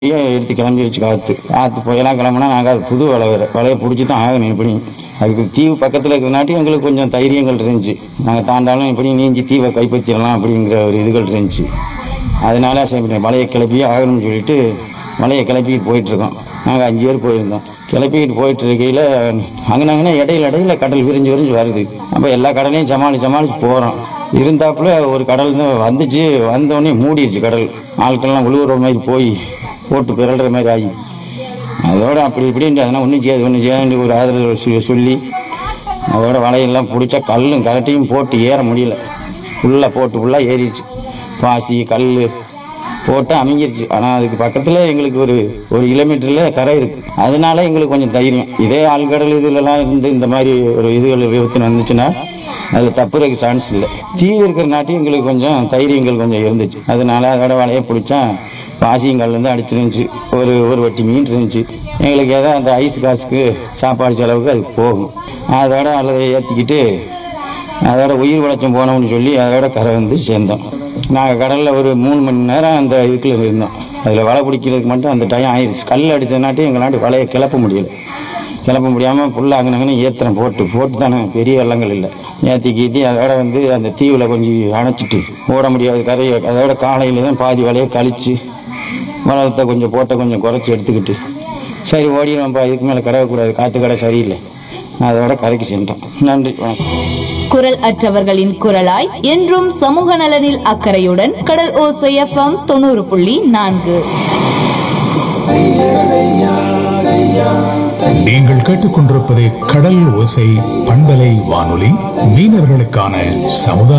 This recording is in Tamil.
எடுத்து கிளம்பிடுச்சு காற்று காற்று புயலாக கிளம்புனா நாங்கள் அது புது வலை வேறு வலையை பிடிச்சி தான் ஆகணும் எப்படி அதுக்கு தீவு பக்கத்தில் இருக்கிறனாட்டி எங்களுக்கு கொஞ்சம் தைரியங்கள் இருந்துச்சு நாங்கள் தாண்டாலும் இப்படி நீஞ்சி தீவை கைப்பற்றிடலாம் அப்படிங்கிற ஒரு இதுகள் இருந்துச்சு அதனால சரி வலையை கிளப்பி ஆகணும்னு சொல்லிட்டு வலையை கிளப்பிக்கிட்டு போயிட்டுருக்கோம் நாங்கள் அஞ்சு பேர் போயிருந்தோம் கிளப்பிக்கிட்டு போயிட்டு இருக்கையில் அங்கனங்கன்னா இடையில இடையில கடல் விரிஞ்சு விரிஞ்சு வருது அப்போ எல்லா கடலையும் சமாளித்து சமாளித்து போகிறோம் இருந்தாப்புல ஒரு கடல் தான் வந்துச்சு வந்தோடனே மூடிடுச்சு கடல் ஆட்கள்லாம் உழுவுற மாதிரி போய் போட்டு பிறல்ற மாதிரி ஆகி அதோட அப்படி இப்படின்ட்டு அதெல்லாம் ஒன்றும் செய்யாது ஒன்றும் செய்யாது ஒரு ஆதரவு சொல்லி- சொல்லி அதோட வலையெல்லாம் பிடிச்சா கல்லும் கரட்டையும் போட்டு ஏற முடியல ஃபுல்லாக போட்டு ஃபுல்லாக ஏறிடுச்சு பாசி கல் போட்டு அமைங்கிருச்சு ஆனால் அதுக்கு பக்கத்தில் எங்களுக்கு ஒரு ஒரு கிலோமீட்டரில் கரை இருக்குது அதனால எங்களுக்கு கொஞ்சம் தைரியம் இதே ஆழ்கடல் இதுலலாம் இருந்து இந்த மாதிரி ஒரு இதுகள் விபத்து வந்துச்சுன்னா அதில் தப்புறதுக்கு சான்ஸ் இல்லை தீவு இருக்கிற நாட்டி எங்களுக்கு கொஞ்சம் தைரியங்கள் கொஞ்சம் இருந்துச்சு அதனால அதோட வலையை பிடிச்சா பாசியங்கல் வந்து அடிச்சிருந்துச்சு ஒரு ஒரு வட்டி மீன் இருந்துச்சு எங்களுக்கு ஏதோ அந்த ஐஸ் காசுக்கு சாப்பாடு செலவுக்கு அது போகும் அதோட அதை ஏற்றிக்கிட்டு அதோட உயிர் வளச்சம் போனோம்னு சொல்லி அதோட கரை வந்து சேர்ந்தோம் நாங்கள் கடலில் ஒரு மூணு மணி நேரம் அந்த இதுக்குள்ள இருந்தோம் அதில் வலை பிடிக்கிறதுக்கு மட்டும் அந்த டைம் ஆயிடுச்சு கல் அடித்தனாட்டி எங்களாட்டி வலையை கிளப்ப முடியல கிளப்ப முடியாமல் புல்ல அங்கனங்கன்னு ஏத்திரம் போட்டு போட்டு தானே பெரிய வெள்ளங்கள் இல்லை ஏற்றி கீத்தி அதோட வந்து அந்த தீவில் கொஞ்சம் அணைச்சிட்டு ஓட முடியாது கரையை அதோட காலையில் தான் பாதி வலையை கழித்து வளத்தை கொஞ்சம் போட்ட கொஞ்சம் குறைச்சி எடுத்துக்கிட்டு சரி ஓடிடுவோம்ப்பா இதுக்கு மேலே கடவுக்கூடாது காற்று கடை சரியில்லை அதோட கரைக்கு சென்றோம் நன்றி வணக்கம் குரல் அற்றவர்களின் குரலாய் என்றும் சமூக நலனில் அக்கறையுடன் கடல் ஓசை எஃப்எம் தொண்ணூறு புள்ளி நான்கு நீங்கள் கேட்டுக்கொண்டிருப்பது கடல் ஓசை பண்பலை வானொலி மீனவர்களுக்கான சமுதாய